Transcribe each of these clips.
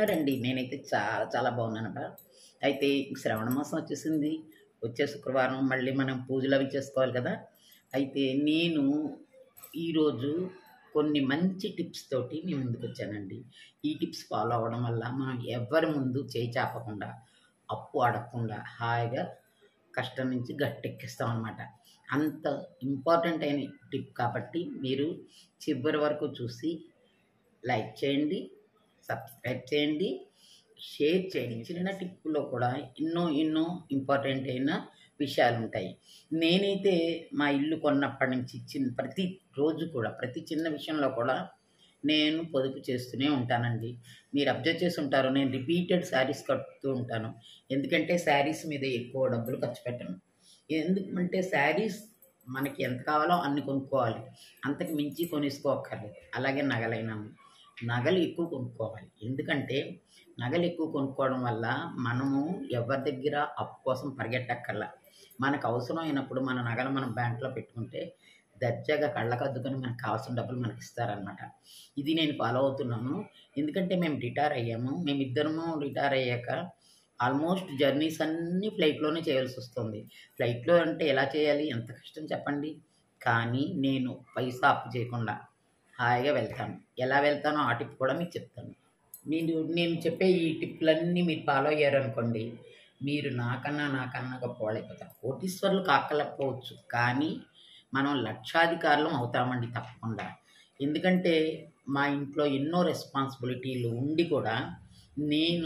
ఉన్నారండి నేనైతే చాలా చాలా బాగున్నానట అయితే శ్రవణ మాసం వచ్చేసింది వచ్చే శుక్రవారం మళ్ళీ మనం పూజలు అవి చేసుకోవాలి కదా అయితే నేను ఈరోజు కొన్ని మంచి టిప్స్ తోటి మీ ముందుకు వచ్చానండి ఈ టిప్స్ ఫాలో అవ్వడం వల్ల మనం ఎవరి ముందు చేయి చాపకుండా అప్పు అడగకుండా హాయిగా కష్టం నుంచి గట్టెక్కిస్తాం అనమాట అంత ఇంపార్టెంట్ అయిన టిప్ కాబట్టి మీరు చివరి వరకు చూసి లైక్ చేయండి సబ్స్క్రైబ్ చేయండి షేర్ చేయండి చిన్న టిప్పులో కూడా ఎన్నో ఎన్నో ఇంపార్టెంట్ అయిన విషయాలు ఉంటాయి నేనైతే మా ఇల్లు కొన్నప్పటి నుంచి చిన్న ప్రతి రోజు కూడా ప్రతి చిన్న విషయంలో కూడా నేను పొదుపు చేస్తూనే ఉంటానండి మీరు అబ్జర్వ్ చేసి ఉంటారు నేను రిపీటెడ్ శారీస్ కట్టుతూ ఉంటాను ఎందుకంటే శారీస్ మీద ఎక్కువ డబ్బులు ఖర్చు పెట్టను ఎందుకంటే శారీస్ మనకి ఎంత కావాలో అన్ని కొనుక్కోవాలి అంతకు మించి కొనేసుకోక్కర్లేదు అలాగే నగలైనా నగలు ఎక్కువ కొనుక్కోవాలి ఎందుకంటే నగలు ఎక్కువ కొనుక్కోవడం వల్ల మనము ఎవరి దగ్గర అప్పు కోసం పరిగెట్టక్కర్లా మనకు అవసరం అయినప్పుడు మన నగలు మనం బ్యాంక్లో పెట్టుకుంటే దర్జాగా కళ్ళకద్దుకొని మనకు కావాల్సిన డబ్బులు మనకి ఇస్తారనమాట ఇది నేను ఫాలో అవుతున్నాను ఎందుకంటే మేము రిటైర్ అయ్యాము మేము ఇద్దరము రిటైర్ అయ్యాక ఆల్మోస్ట్ జర్నీస్ అన్నీ ఫ్లైట్లోనే చేయాల్సి వస్తుంది ఫ్లైట్లో అంటే ఎలా చేయాలి ఎంత కష్టం చెప్పండి కానీ నేను పైసా అప్పు చేయకుండా హాయిగా వెళ్తాను ఎలా వెళ్తానో ఆ టిప్ కూడా మీకు చెప్తాను మీరు నేను చెప్పే ఈ టిప్లన్నీ మీరు ఫాలో అయ్యారనుకోండి మీరు నాకన్నా నాకన్నా గొప్పవాళ్ళైపోతారు కోటీశ్వర్లు కాకలేకపోవచ్చు కానీ మనం లక్షాధికారులం అవుతామండి తప్పకుండా ఎందుకంటే మా ఇంట్లో ఎన్నో రెస్పాన్సిబిలిటీలు ఉండి కూడా నేను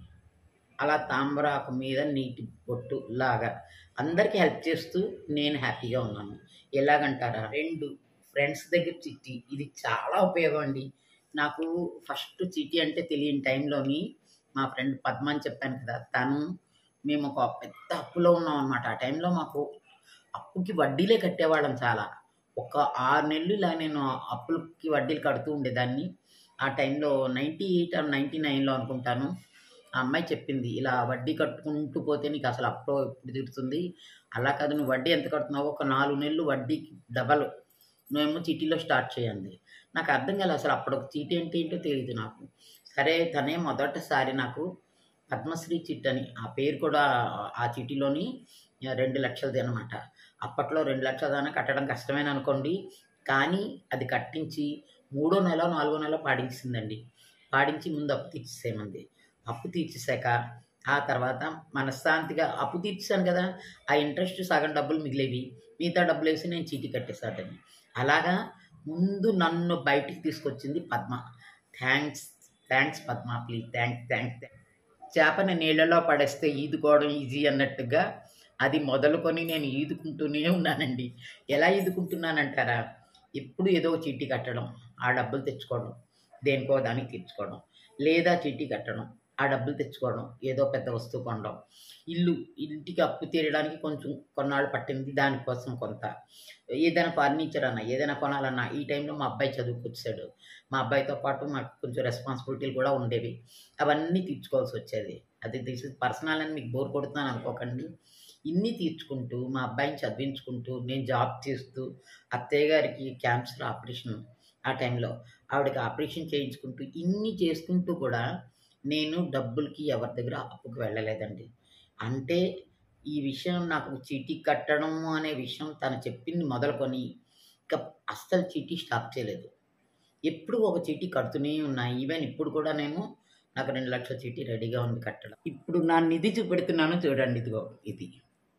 అలా తాంబరాకు మీద నీటి బొట్టు లాగా అందరికీ హెల్ప్ చేస్తూ నేను హ్యాపీగా ఉన్నాను ఎలాగంటారా రెండు ఫ్రెండ్స్ దగ్గర చిట్టి ఇది చాలా ఉపయోగం అండి నాకు ఫస్ట్ చిట్టి అంటే తెలియని టైంలోని మా ఫ్రెండ్ పద్మ అని చెప్పాను కదా తను మేము ఒక పెద్ద అప్పులో ఉన్నాం అనమాట ఆ టైంలో మాకు అప్పుకి వడ్డీలే కట్టేవాళ్ళం చాలా ఒక ఆరు నెలలు ఇలా నేను అప్పులకి వడ్డీలు కడుతూ ఉండేదాన్ని ఆ టైంలో నైంటీ ఎయిట్ ఆర్ నైంటీ నైన్లో అనుకుంటాను ఆ అమ్మాయి చెప్పింది ఇలా వడ్డీ కట్టుకుంటూ పోతే నీకు అసలు అప్పుడు ఎప్పుడు తీరుతుంది అలా కాదు నువ్వు వడ్డీ ఎంత కడుతున్నావో ఒక నాలుగు నెలలు వడ్డీకి డబల్ నువ్వేమో చీటీలో స్టార్ట్ చేయండి నాకు అర్థం కాలేదు అసలు అప్పుడు ఒక చీటీ అంటే ఏంటో తెలియదు నాకు సరే తనే మొదటిసారి నాకు పద్మశ్రీ చిట్ అని ఆ పేరు కూడా ఆ చీటీలోని రెండు లక్షలది అనమాట అప్పట్లో రెండు లక్షల దాకా కట్టడం కష్టమైన అనుకోండి కానీ అది కట్టించి మూడో నెల నాలుగో నెల పాడించిందండి పాడించి ముందు అప్పు తీర్చేసేమంది అప్పు తీర్చేశాక ఆ తర్వాత మనశ్శాంతిగా అప్పు తీర్చాను కదా ఆ ఇంట్రెస్ట్ సగం డబ్బులు మిగిలేవి మిగతా డబ్బులు వేసి నేను చీటీ కట్టేశాడని అలాగా ముందు నన్ను బయటికి తీసుకొచ్చింది Padma thanks thanks Padma please thanks thanks చేపని నీళ్ళలో పడేస్తే ఈదుకోవడం ఈజీ అన్నట్టుగా అది మొదలుకొని నేను ఈదుకుంటూనే ఉన్నానండి ఎలా ఈదుకుంటున్నానంటారా ఎప్పుడు ఏదో ఒక చీటీ కట్టడం ఆ డబ్బులు తెచ్చుకోవడం దేనికో దానికి తెచ్చుకోవడం లేదా చీటీ కట్టడం ఆ డబ్బులు తెచ్చుకోవడం ఏదో పెద్ద వస్తువు కొనడం ఇల్లు ఇంటికి అప్పు తీరడానికి కొంచెం కొన్నాళ్ళు పట్టింది దానికోసం కొంత ఏదైనా ఫర్నిచర్ అన్నా ఏదైనా కొనాలన్నా ఈ టైంలో మా అబ్బాయి చదువుకొచ్చాడు మా అబ్బాయితో పాటు మాకు కొంచెం రెస్పాన్సిబిలిటీలు కూడా ఉండేవి అవన్నీ తీర్చుకోవాల్సి వచ్చేది అది తీసి పర్సనల్ అని మీకు బోర్ కొడుతున్నాను అనుకోకండి ఇన్ని తీర్చుకుంటూ మా అబ్బాయిని చదివించుకుంటూ నేను జాబ్ చేస్తూ అత్తయ్య గారికి క్యాన్సర్ ఆపరేషన్ ఆ టైంలో ఆవిడకి ఆపరేషన్ చేయించుకుంటూ ఇన్ని చేసుకుంటూ కూడా నేను డబ్బులకి ఎవరి దగ్గర అప్పుకు వెళ్ళలేదండి అంటే ఈ విషయం నాకు చీటీ కట్టడం అనే విషయం తను చెప్పింది మొదలుకొని ఇక అస్సలు చీటీ స్టాప్ చేయలేదు ఎప్పుడు ఒక చీటీ కడుతూనే ఉన్నాయి ఈవెన్ ఇప్పుడు కూడా నేను నాకు రెండు లక్షల చీటీ రెడీగా ఉంది కట్టడం ఇప్పుడు నా నిధి చూపెడుతున్నాను చూడండి ఇదిగో ఇది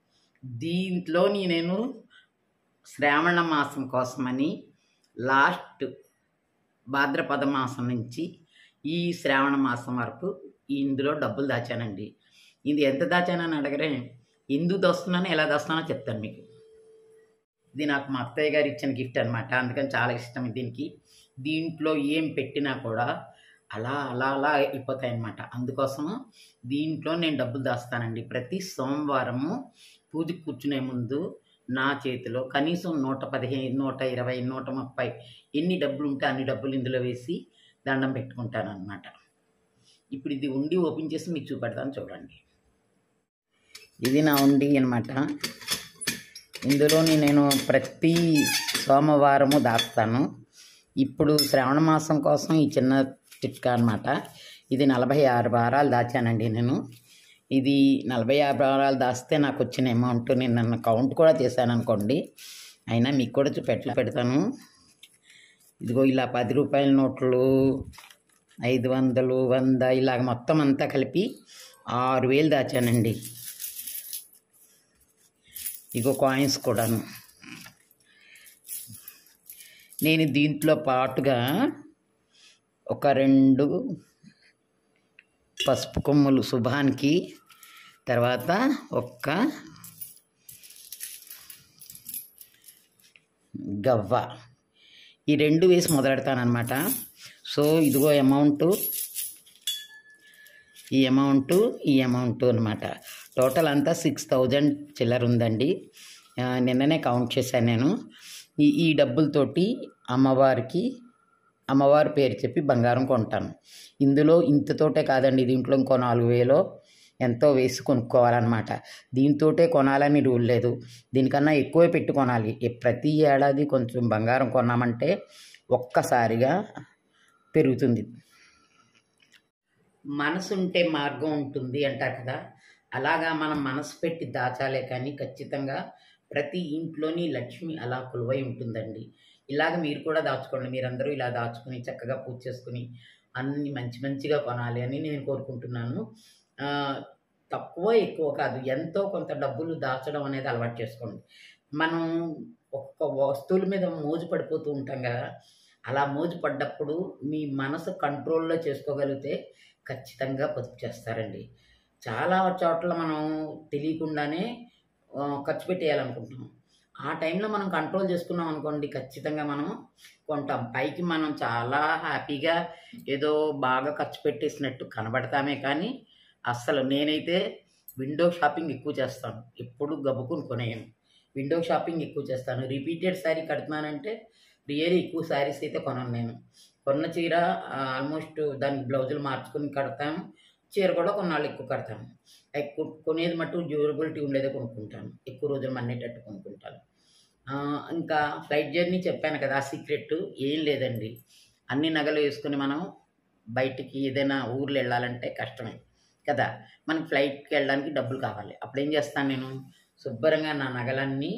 దీంట్లోని నేను శ్రావణ మాసం కోసమని లాస్ట్ భాద్రపద మాసం నుంచి ఈ శ్రావణ మాసం వరకు ఇందులో డబ్బులు దాచానండి ఇది ఎంత దాచానని అడగరే ఎందుకు దాస్తున్నానో ఎలా దాస్తున్నానో చెప్తాను మీకు ఇది నాకు మా అత్తయ్య గారు ఇచ్చిన గిఫ్ట్ అనమాట అందుకని చాలా ఇష్టం దీనికి దీంట్లో ఏం పెట్టినా కూడా అలా అలా అలా అయిపోతాయి అన్నమాట అందుకోసం దీంట్లో నేను డబ్బులు దాస్తానండి ప్రతి సోమవారము పూజకు కూర్చునే ముందు నా చేతిలో కనీసం నూట పదిహేను నూట ఇరవై నూట ముప్పై ఎన్ని డబ్బులు ఉంటే అన్ని డబ్బులు ఇందులో వేసి దండం పెట్టుకుంటాను అనమాట ఇప్పుడు ఇది ఉండి ఓపెన్ చేసి మీకు చూపెడతాను చూడండి ఇది నా ఉండి అనమాట ఇందులోని నేను ప్రతి సోమవారము దాస్తాను ఇప్పుడు శ్రావణ మాసం కోసం ఈ చిన్న చిట్కా అనమాట ఇది నలభై ఆరు వారాలు దాచానండి నేను ఇది నలభై ఆరు వారాలు దాస్తే నాకు వచ్చిన అమౌంట్ నేను నన్ను కౌంట్ కూడా చేశాను అనుకోండి అయినా మీకు కూడా చూపెట్ల పెడతాను ఇదిగో ఇలా పది రూపాయల నోట్లు ఐదు వందలు వంద ఇలాగ మొత్తం అంతా కలిపి ఆరు వేలు దాచానండి ఇగో కాయిన్స్ కూడాను నేను దీంట్లో పాటుగా ఒక రెండు పసుపు కొమ్ములు శుభానికి తర్వాత ఒక్క గవ్వ ఈ రెండు వేసి మొదలెడతానమాట సో ఇదిగో అమౌంట్ ఈ అమౌంట్ ఈ అమౌంట్ అనమాట టోటల్ అంతా సిక్స్ థౌజండ్ చిల్లర ఉందండి ఆ, నిన్ననే కౌంట్ చేశాను నేను ఈ ఈ డబ్బులతోటి అమ్మవారికి అమ్మవారి పేరు చెప్పి బంగారం కొంటాను ఇందులో ఇంతతోటే కాదండి దీంట్లో ఇంకో నాలుగు వేలో ఎంతో వేసి కొనుక్కోవాలన్నమాట దీంతోటే కొనాలని రూల్ లేదు దీనికన్నా ఎక్కువే పెట్టి కొనాలి ఏ- ప్రతి ఏడాది కొంచెం బంగారం కొన్నామంటే ఒక్కసారిగా పెరుగుతుంది మనసు ఉంటే మార్గం ఉంటుంది అంటారు కదా అలాగా మనం మనసు పెట్టి దాచాలే కానీ ఖచ్చితంగా ప్రతి ఇంట్లోని లక్ష్మి అలా కొలువై ఉంటుందండి ఇలాగ మీరు కూడా దాచుకోండి మీరందరూ ఇలా దాచుకుని చక్కగా పూజ చేసుకుని అన్ని మంచి మంచిగా కొనాలి అని నేను కోరుకుంటున్నాను ఆ, తక్కువ ఎక్కువ కాదు ఎంతో కొంత డబ్బులు దాచడం అనేది అలవాటు చేసుకోండి మనం ఒక్క వస్తువుల మీద మోజు పడిపోతూ ఉంటాం కదా అలా మోజు పడ్డప్పుడు మీ మనసు కంట్రోల్లో చేసుకోగలిగితే ఖచ్చితంగా పొదుపు చేస్తారండి చాలా చోట్ల మనం తెలియకుండానే ఆ, ఖర్చు పెట్టేయాలనుకుంటున్నాం ఆ టైంలో మనం కంట్రోల్ చేసుకున్నాం అనుకోండి ఖచ్చితంగా మనం కొంటాం పైకి మనం చాలా హ్యాపీగా ఏదో బాగా ఖర్చు పెట్టేసినట్టు కనబడతామే కానీ అస్సలు నేనైతే విండో షాపింగ్ ఎక్కువ చేస్తాను ఎప్పుడు గబుకుని కొనేయను విండో షాపింగ్ ఎక్కువ చేస్తాను రిపీటెడ్ శారీ కడుతున్నానంటే రియల్లీ ఎక్కువ శారీస్ అయితే కొనను నేను కొన్న చీర ఆల్మోస్ట్ దానికి బ్లౌజులు మార్చుకుని కడతాను చీర కూడా కొన్నాళ్ళు ఎక్కువ కడతాను ఎక్కువ కొనేది మట్టు డ్యూరబిలిటీ ఉండేదే కొనుక్కుంటాను ఎక్కువ రోజులు మన్నేటట్టు కొనుక్కుంటాను ఆ, ఇంకా ఫ్లైట్ జర్నీ చెప్పాను కదా ఆ సీక్రెట్ ఏం లేదండి అన్ని నగలు వేసుకుని మనం బయటికి ఏదైనా ఊర్లో వెళ్ళాలంటే కష్టమే కదా మనకి ఫ్లైట్కి వెళ్ళడానికి డబ్బులు కావాలి అప్పుడు ఏం చేస్తాను నేను శుభ్రంగా నా నగలన్నీ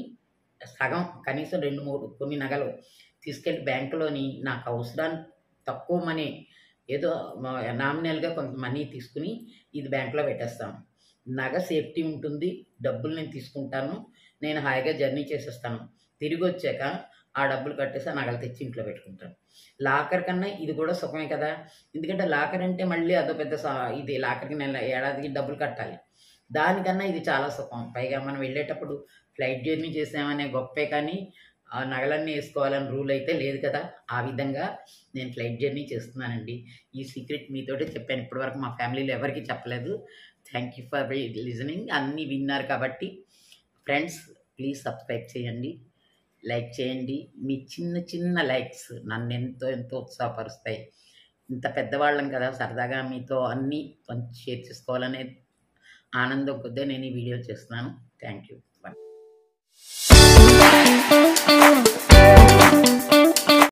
సగం కనీసం రెండు మూడు కొన్ని నగలు తీసుకెళ్ళి బ్యాంకులోని నాకు అవసరానికి తక్కువ మనీ ఏదో నామినల్గా కొంత మనీ తీసుకుని ఇది బ్యాంకులో పెట్టేస్తాను నగ సేఫ్టీ ఉంటుంది డబ్బులు నేను తీసుకుంటాను నేను హాయిగా జర్నీ చేసేస్తాను తిరిగి వచ్చాక ఆ డబ్బులు కట్టేసి ఆ నగలు తెచ్చి ఇంట్లో పెట్టుకుంటాను లాకర్ కన్నా ఇది కూడా సుఖమే కదా ఎందుకంటే లాకర్ అంటే మళ్ళీ అదో పెద్ద సా- ఇది లాకర్కి నెల ఏడాదికి డబ్బులు కట్టాలి దానికన్నా ఇది చాలా సుఖం పైగా మనం వెళ్ళేటప్పుడు ఫ్లైట్ జర్నీ చేసామనే గొప్పే కానీ ఆ నగలన్నీ వేసుకోవాలని రూల్ అయితే లేదు కదా ఆ విధంగా నేను ఫ్లైట్ జర్నీ చేస్తున్నానండి ఈ సీక్రెట్ మీతోటే చెప్పాను ఇప్పటివరకు మా ఫ్యామిలీలో ఎవరికి చెప్పలేదు థ్యాంక్ యూ ఫర్ లిజనింగ్ అన్నీ విన్నారు కాబట్టి ఫ్రెండ్స్ ప్లీజ్ సబ్స్క్రైబ్ చేయండి లైక్ చేయండి మీ చిన్న చిన్న లైక్స్ నన్ను ఎంతో ఎంతో ఉత్సాహపరుస్తాయి ఇంత పెద్దవాళ్ళం కదా సరదాగా మీతో అన్నీ కొంచెం షేర్ చేసుకోవాలనే ఆనందం కొద్దే నేను ఈ వీడియో చేస్తున్నాను థ్యాంక్ యూ